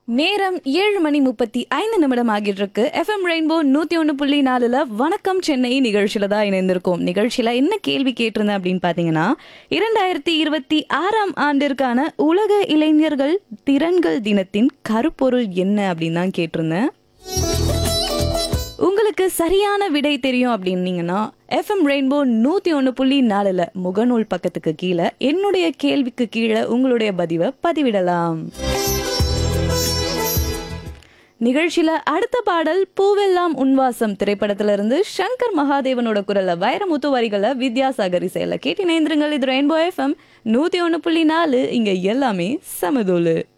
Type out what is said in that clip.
நேரம் ஏழு மணி முப்பத்தி ஐந்து நிமிடம் ஆகிட்டு இருக்கு எஃப்எம் ரெயின்போ நூத்தி ஒன்று புள்ளி நாலுல வணக்கம் சென்னை நிகழ்ச்சியில தான் இணைந்திருக்கோம் நிகழ்ச்சியில என்ன கேள்வி கேட்டிருந்தேன் அப்படின்னு பாத்தீங்கன்னா இரண்டாயிரத்தி இருபத்தி ஆறாம் ஆண்டிற்கான உலக இளைஞர்கள் திறன்கள் தினத்தின் கருப்பொருள் என்ன அப்படின்னு தான் கேட்டிருந்தேன் உங்களுக்கு சரியான விடை தெரியும் அப்படின்னீங்கன்னா எஃப்எம் ரெயின்போ நூத்தி ஒன்று புள்ளி நாலுல முகநூல் பக்கத்துக்கு கீழே என்னுடைய கேள்விக்கு கீழே உங்களுடைய பதிவை பதிவிடலாம் நிகழ்ச்சியில அடுத்த பாடல் பூவெல்லாம் உன்வாசம் திரைப்படத்துல இருந்து சங்கர் மகாதேவனோட குரல்ல வைரமுத்து வரிகளை வித்யாசாகர் இசையில கேட்டு நேந்திரங்கள் இது ரெயின்போ எஃப்எம் நூத்தி ஒன்று புள்ளி நாலு இங்க எல்லாமே சமதூளு